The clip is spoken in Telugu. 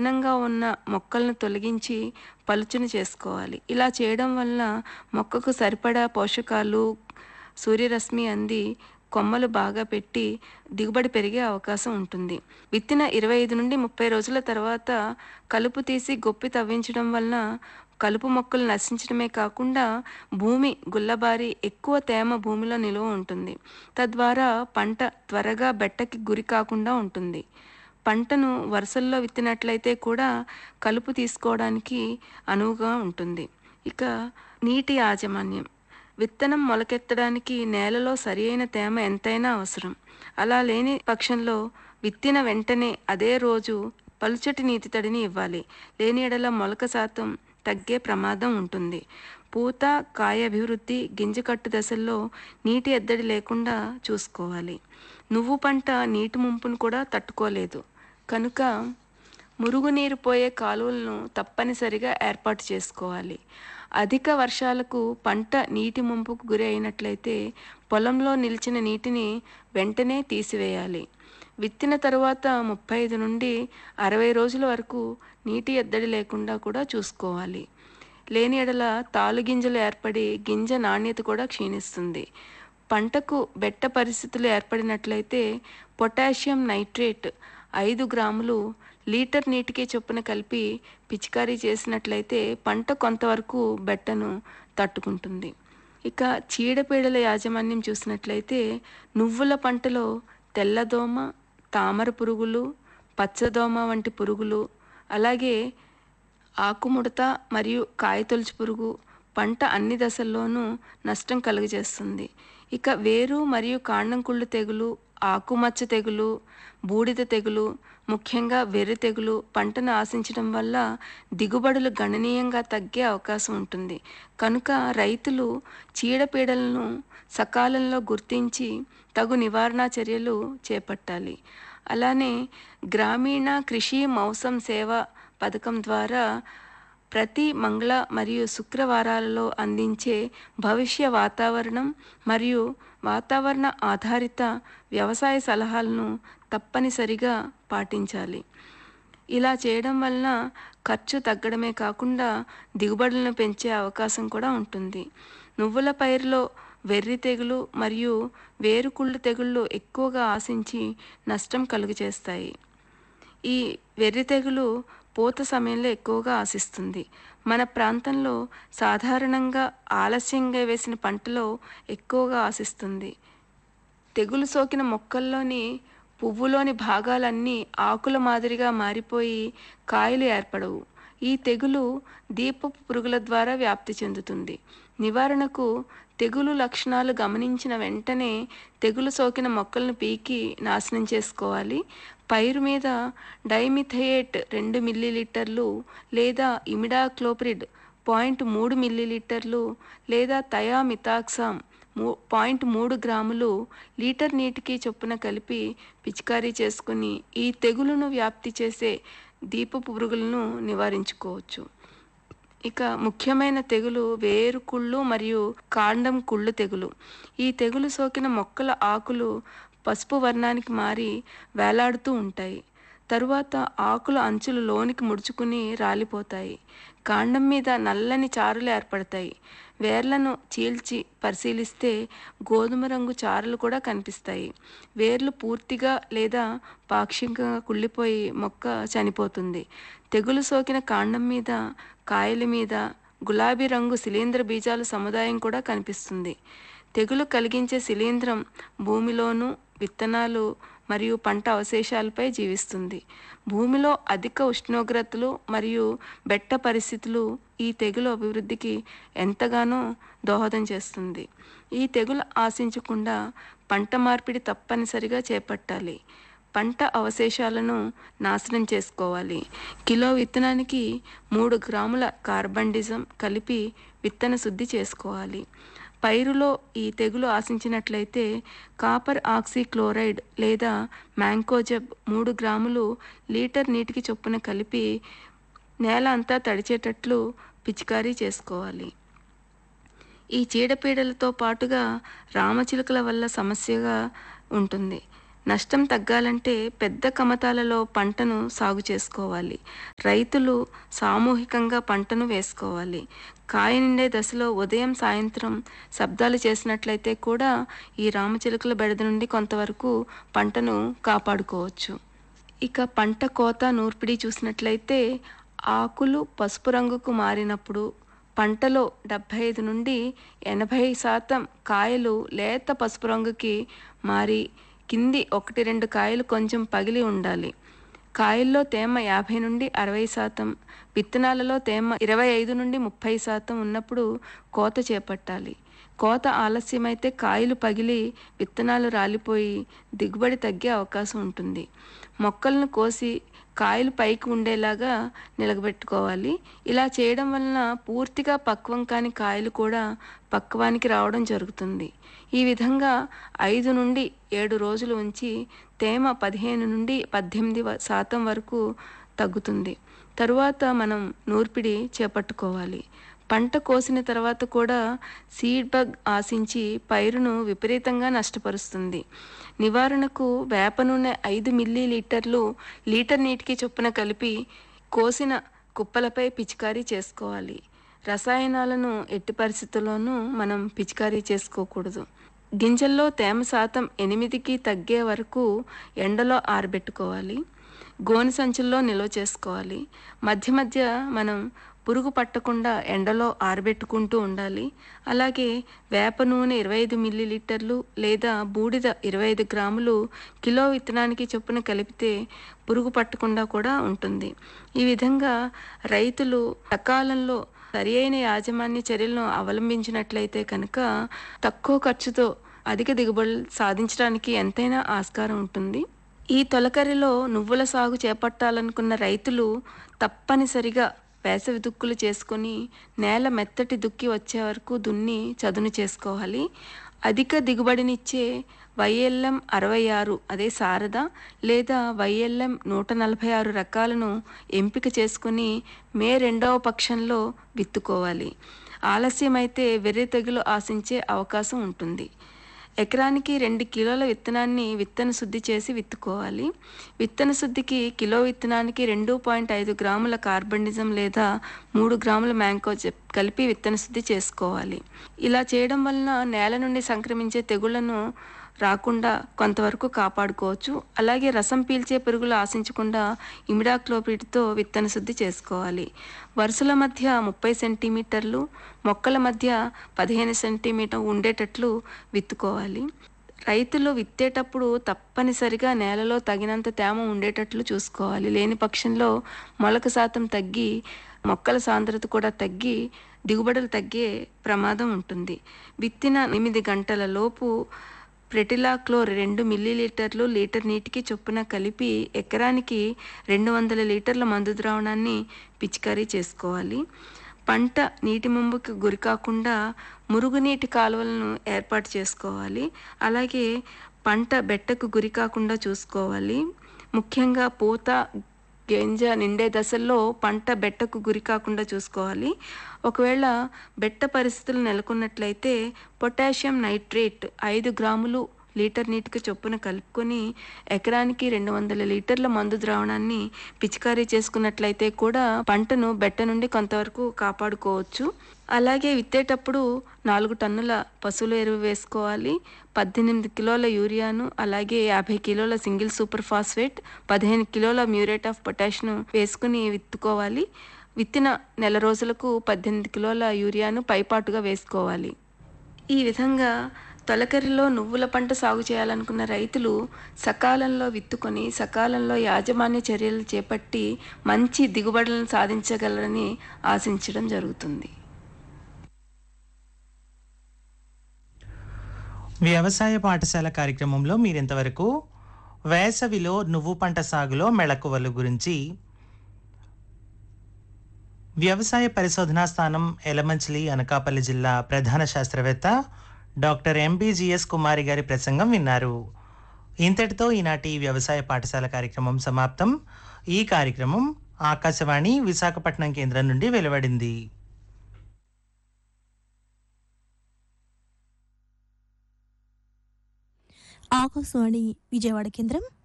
కఠినంగా ఉన్న మొక్కలను తొలగించి పలుచన చేసుకోవాలి ఇలా చేయడం వల్ల మొక్కకు సరిపడా పోషకాలు సూర్యరశ్మి అంది కొమ్మలు బాగా పెట్టి దిగుబడి పెరిగే అవకాశం ఉంటుంది విత్తిన ఇరవై ఐదు నుండి ముప్పై రోజుల తర్వాత కలుపు తీసి గొప్పి తవ్వించడం వలన కలుపు మొక్కలు నశించడమే కాకుండా భూమి గుల్లబారి ఎక్కువ తేమ భూమిలో నిలువ ఉంటుంది తద్వారా పంట త్వరగా బెట్టకి గురి కాకుండా ఉంటుంది పంటను వరుసల్లో విత్తినట్లయితే కూడా కలుపు తీసుకోవడానికి అనువుగా ఉంటుంది ఇక నీటి యాజమాన్యం విత్తనం మొలకెత్తడానికి నేలలో సరి అయిన తేమ ఎంతైనా అవసరం అలా లేని పక్షంలో విత్తిన వెంటనే అదే రోజు పలుచటి నీటి తడిని ఇవ్వాలి లేని ఎడల మొలక శాతం తగ్గే ప్రమాదం ఉంటుంది పూత కాయ అభివృద్ధి గింజ కట్టు దశల్లో నీటి ఎద్దడి లేకుండా చూసుకోవాలి నువ్వు పంట నీటి ముంపును కూడా తట్టుకోలేదు కనుక మురుగునీరు పోయే కాలువలను తప్పనిసరిగా ఏర్పాటు చేసుకోవాలి అధిక వర్షాలకు పంట నీటి ముంపుకు గురి అయినట్లయితే పొలంలో నిలిచిన నీటిని వెంటనే తీసివేయాలి విత్తిన తరువాత ముప్పై ఐదు నుండి అరవై రోజుల వరకు నీటి ఎద్దడి లేకుండా కూడా చూసుకోవాలి లేని ఎడల తాలు గింజలు ఏర్పడి గింజ నాణ్యత కూడా క్షీణిస్తుంది పంటకు బెట్ట పరిస్థితులు ఏర్పడినట్లయితే పొటాషియం నైట్రేట్ ఐదు గ్రాములు లీటర్ నీటికి చొప్పున కలిపి పిచికారీ చేసినట్లయితే పంట కొంతవరకు బెట్టను తట్టుకుంటుంది ఇక చీడపీడల యాజమాన్యం చూసినట్లయితే నువ్వుల పంటలో తెల్లదోమ తామర పురుగులు పచ్చదోమ వంటి పురుగులు అలాగే ఆకుముడత మరియు కాయతొలుచు పురుగు పంట అన్ని దశల్లోనూ నష్టం కలుగజేస్తుంది ఇక వేరు మరియు కాండం కుళ్ళు తెగులు ఆకుమచ్చ తెగులు బూడిద తెగులు ముఖ్యంగా వెర్రి తెగులు పంటను ఆశించడం వల్ల దిగుబడులు గణనీయంగా తగ్గే అవకాశం ఉంటుంది కనుక రైతులు చీడపీడలను సకాలంలో గుర్తించి తగు నివారణ చర్యలు చేపట్టాలి అలానే గ్రామీణ కృషి మౌసం సేవ పథకం ద్వారా ప్రతి మంగళ మరియు శుక్రవారాలలో అందించే భవిష్య వాతావరణం మరియు వాతావరణ ఆధారిత వ్యవసాయ సలహాలను తప్పనిసరిగా పాటించాలి ఇలా చేయడం వలన ఖర్చు తగ్గడమే కాకుండా దిగుబడులను పెంచే అవకాశం కూడా ఉంటుంది నువ్వుల పైరులో వెర్రి తెగులు మరియు వేరుకుళ్ళు తెగుళ్ళు ఎక్కువగా ఆశించి నష్టం కలుగజేస్తాయి ఈ వెర్రి తెగులు పూత సమయంలో ఎక్కువగా ఆశిస్తుంది మన ప్రాంతంలో సాధారణంగా ఆలస్యంగా వేసిన పంటలో ఎక్కువగా ఆశిస్తుంది తెగులు సోకిన మొక్కల్లోని పువ్వులోని భాగాలన్నీ ఆకుల మాదిరిగా మారిపోయి కాయలు ఏర్పడవు ఈ తెగులు దీపపు పురుగుల ద్వారా వ్యాప్తి చెందుతుంది నివారణకు తెగులు లక్షణాలు గమనించిన వెంటనే తెగులు సోకిన మొక్కలను పీకి నాశనం చేసుకోవాలి పైరు మీద డైమిథయేట్ రెండు మిల్లీలీటర్లు లేదా ఇమిడాక్లోప్రిడ్ పాయింట్ మూడు మిల్లీలీటర్లు లేదా థయామితాక్సామ్ మూ పాయింట్ మూడు గ్రాములు లీటర్ నీటికి చొప్పున కలిపి పిచికారీ చేసుకుని ఈ తెగులును వ్యాప్తి చేసే దీపపు పురుగులను నివారించుకోవచ్చు ఇక ముఖ్యమైన తెగులు వేరు కుళ్ళు మరియు కాండం కుళ్ళు తెగులు ఈ తెగులు సోకిన మొక్కల ఆకులు పసుపు వర్ణానికి మారి వేలాడుతూ ఉంటాయి తరువాత ఆకుల అంచులు లోనికి ముడుచుకుని రాలిపోతాయి కాండం మీద నల్లని చారులు ఏర్పడతాయి వేర్లను చీల్చి పరిశీలిస్తే గోధుమ రంగు చారులు కూడా కనిపిస్తాయి వేర్లు పూర్తిగా లేదా పాక్షికంగా కుళ్ళిపోయి మొక్క చనిపోతుంది తెగులు సోకిన కాండం మీద కాయల మీద గులాబీ రంగు శిలీంద్ర బీజాల సముదాయం కూడా కనిపిస్తుంది తెగులు కలిగించే శిలీంద్రం భూమిలోను విత్తనాలు మరియు పంట అవశేషాలపై జీవిస్తుంది భూమిలో అధిక ఉష్ణోగ్రతలు మరియు బెట్ట పరిస్థితులు ఈ తెగులు అభివృద్ధికి ఎంతగానో దోహదం చేస్తుంది ఈ తెగులు ఆశించకుండా పంట మార్పిడి తప్పనిసరిగా చేపట్టాలి పంట అవశేషాలను నాశనం చేసుకోవాలి కిలో విత్తనానికి మూడు గ్రాముల కార్బండిజం కలిపి విత్తన శుద్ధి చేసుకోవాలి పైరులో ఈ తెగులు ఆశించినట్లయితే కాపర్ ఆక్సీ క్లోరైడ్ లేదా మ్యాంకోజబ్ మూడు గ్రాములు లీటర్ నీటికి చొప్పున కలిపి నేల అంతా తడిచేటట్లు పిచికారీ చేసుకోవాలి ఈ చీడపీడలతో పాటుగా రామచిలుకల వల్ల సమస్యగా ఉంటుంది నష్టం తగ్గాలంటే పెద్ద కమతాలలో పంటను సాగు చేసుకోవాలి రైతులు సామూహికంగా పంటను వేసుకోవాలి కాయ నిండే దశలో ఉదయం సాయంత్రం శబ్దాలు చేసినట్లయితే కూడా ఈ రామచిలుకల బెడద నుండి కొంతవరకు పంటను కాపాడుకోవచ్చు ఇక పంట కోత నూర్పిడి చూసినట్లయితే ఆకులు పసుపు రంగుకు మారినప్పుడు పంటలో డెబ్భై ఐదు నుండి ఎనభై శాతం కాయలు లేత పసుపు రంగుకి మారి కింది ఒకటి రెండు కాయలు కొంచెం పగిలి ఉండాలి కాయల్లో తేమ యాభై నుండి అరవై శాతం విత్తనాలలో తేమ ఇరవై ఐదు నుండి ముప్పై శాతం ఉన్నప్పుడు కోత చేపట్టాలి కోత ఆలస్యమైతే కాయలు పగిలి విత్తనాలు రాలిపోయి దిగుబడి తగ్గే అవకాశం ఉంటుంది మొక్కలను కోసి కాయలు పైకి ఉండేలాగా నిలబెట్టుకోవాలి ఇలా చేయడం వలన పూర్తిగా పక్వం కాని కాయలు కూడా పక్వానికి రావడం జరుగుతుంది ఈ విధంగా ఐదు నుండి ఏడు రోజులు ఉంచి తేమ పదిహేను నుండి పద్దెనిమిది వ- శాతం వరకు తగ్గుతుంది తరువాత మనం నూర్పిడి చేపట్టుకోవాలి పంట కోసిన తర్వాత కూడా సీడ్ బగ్ ఆశించి పైరును విపరీతంగా నష్టపరుస్తుంది నివారణకు వేప నూనె ఐదు మిల్లీ లీటర్లు లీటర్ నీటికి చొప్పున కలిపి కోసిన కుప్పలపై పిచికారీ చేసుకోవాలి రసాయనాలను ఎట్టి పరిస్థితుల్లోనూ మనం పిచికారీ చేసుకోకూడదు గింజల్లో తేమ శాతం ఎనిమిదికి తగ్గే వరకు ఎండలో ఆరబెట్టుకోవాలి గోనె సంచుల్లో నిల్వ చేసుకోవాలి మధ్య మధ్య మనం పురుగు పట్టకుండా ఎండలో ఆరబెట్టుకుంటూ ఉండాలి అలాగే వేప నూనె ఇరవై ఐదు మిల్లీలీటర్లు లేదా బూడిద ఇరవై ఐదు గ్రాములు కిలో విత్తనానికి చొప్పున కలిపితే పురుగు పట్టకుండా కూడా ఉంటుంది ఈ విధంగా రైతులు సకాలంలో సరి అయిన యాజమాన్య చర్యలను అవలంబించినట్లయితే కనుక తక్కువ ఖర్చుతో అధిక దిగుబడులు సాధించడానికి ఎంతైనా ఆస్కారం ఉంటుంది ఈ తొలకరిలో నువ్వుల సాగు చేపట్టాలనుకున్న రైతులు తప్పనిసరిగా వేసవి దుక్కులు చేసుకొని నేల మెత్తటి దుక్కి వచ్చే వరకు దున్ని చదును చేసుకోవాలి అధిక దిగుబడినిచ్చే వైఎల్ఎం అరవై ఆరు అదే శారద లేదా వైఎల్ఎం నూట నలభై ఆరు రకాలను ఎంపిక చేసుకుని మే రెండవ పక్షంలో విత్తుకోవాలి ఆలస్యమైతే వెర్రి తెగులు ఆశించే అవకాశం ఉంటుంది ఎకరానికి రెండు కిలోల విత్తనాన్ని విత్తన శుద్ధి చేసి విత్తుకోవాలి విత్తన శుద్ధికి కిలో విత్తనానికి రెండు పాయింట్ ఐదు గ్రాముల కార్బనిజం లేదా మూడు గ్రాముల మ్యాంకోజెప్ కలిపి విత్తన శుద్ధి చేసుకోవాలి ఇలా చేయడం వలన నేల నుండి సంక్రమించే తెగుళ్లను రాకుండా కొంతవరకు కాపాడుకోవచ్చు అలాగే రసం పీల్చే పురుగులు ఆశించకుండా ఇమిడాక్లోపిడ్తో విత్తన శుద్ధి చేసుకోవాలి వరుసల మధ్య ముప్పై సెంటీమీటర్లు మొక్కల మధ్య పదిహేను సెంటీమీటర్ ఉండేటట్లు విత్తుకోవాలి రైతులు విత్తేటప్పుడు తప్పనిసరిగా నేలలో తగినంత తేమ ఉండేటట్లు చూసుకోవాలి లేని పక్షంలో మొలక శాతం తగ్గి మొక్కల సాంద్రత కూడా తగ్గి దిగుబడులు తగ్గే ప్రమాదం ఉంటుంది విత్తిన ఎనిమిది గంటల లోపు ప్రెటిలాక్లోర్ రెండు మిల్లీలీటర్లు లీటర్ నీటికి చొప్పున కలిపి ఎకరానికి రెండు వందల లీటర్ల మందు ద్రావణాన్ని పిచికారీ చేసుకోవాలి పంట నీటి ముంపుకి గురి కాకుండా మురుగునీటి కాలువలను ఏర్పాటు చేసుకోవాలి అలాగే పంట బెట్టకు గురి కాకుండా చూసుకోవాలి ముఖ్యంగా పూత గింజ నిండే దశల్లో పంట బెట్టకు గురి కాకుండా చూసుకోవాలి ఒకవేళ బెట్ట పరిస్థితులు నెలకొన్నట్లయితే పొటాషియం నైట్రేట్ ఐదు గ్రాములు లీటర్ నీటికి చొప్పున కలుపుకొని ఎకరానికి రెండు వందల లీటర్ల మందు ద్రావణాన్ని పిచికారీ చేసుకున్నట్లయితే కూడా పంటను బెట్ట నుండి కొంతవరకు కాపాడుకోవచ్చు అలాగే విత్తేటప్పుడు నాలుగు టన్నుల పశువుల ఎరువు వేసుకోవాలి పద్దెనిమిది కిలోల యూరియాను అలాగే యాభై కిలోల సింగిల్ సూపర్ ఫాస్ఫేట్ పదిహేను కిలోల మ్యూరేట్ ఆఫ్ పొటాష్ను వేసుకుని విత్తుకోవాలి విత్తిన నెల రోజులకు పద్దెనిమిది కిలోల యూరియాను పైపాటుగా వేసుకోవాలి ఈ విధంగా తొలకరిలో నువ్వుల పంట సాగు చేయాలనుకున్న రైతులు సకాలంలో విత్తుకొని సకాలంలో యాజమాన్య చర్యలు చేపట్టి మంచి దిగుబడులను సాధించగలరని ఆశించడం జరుగుతుంది వ్యవసాయ పాఠశాల కార్యక్రమంలో మీరింతవరకు వేసవిలో నువ్వు పంట సాగులో మెళకువలు గురించి వ్యవసాయ పరిశోధనా స్థానం ఎలమంచిలి అనకాపల్లి జిల్లా ప్రధాన శాస్త్రవేత్త డాక్టర్ ఎంబీజీఎస్ కుమారి గారి ప్రసంగం విన్నారు ఇంతటితో ఈనాటి వ్యవసాయ పాఠశాల కార్యక్రమం సమాప్తం ఈ కార్యక్రమం ఆకాశవాణి విశాఖపట్నం కేంద్రం నుండి వెలువడింది ఆకాశవాణి విజయవాడ కేంద్రం